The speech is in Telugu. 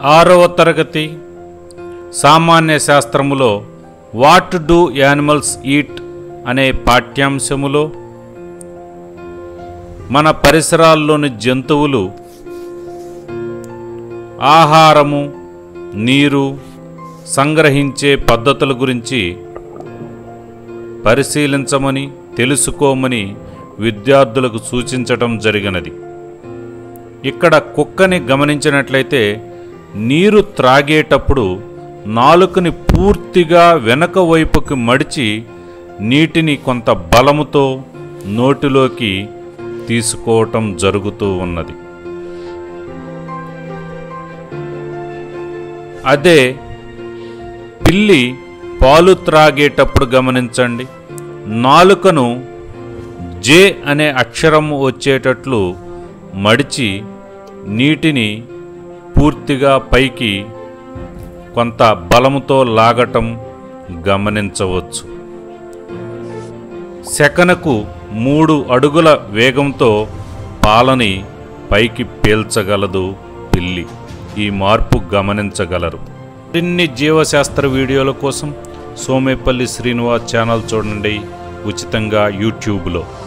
ఆరవ తరగతి సామాన్య శాస్త్రములో వాట్ డూ యానిమల్స్ ఈట్ అనే పాఠ్యాంశములో మన పరిసరాల్లోని జంతువులు ఆహారము నీరు సంగ్రహించే పద్ధతుల గురించి పరిశీలించమని తెలుసుకోమని విద్యార్థులకు సూచించటం జరిగినది ఇక్కడ కుక్కని గమనించినట్లయితే నీరు త్రాగేటప్పుడు నాలుకని పూర్తిగా వెనక వైపుకి మడిచి నీటిని కొంత బలముతో నోటిలోకి తీసుకోవటం జరుగుతూ ఉన్నది అదే పిల్లి పాలు త్రాగేటప్పుడు గమనించండి నాలుకను జే అనే అక్షరం వచ్చేటట్లు మడిచి నీటిని పూర్తిగా పైకి కొంత బలముతో లాగటం గమనించవచ్చు సెకనుకు మూడు అడుగుల వేగంతో పాలని పైకి పీల్చగలదు పిల్లి ఈ మార్పు గమనించగలరు మరిన్ని జీవశాస్త్ర వీడియోల కోసం సోమేపల్లి శ్రీనివాస్ ఛానల్ చూడండి ఉచితంగా యూట్యూబ్లో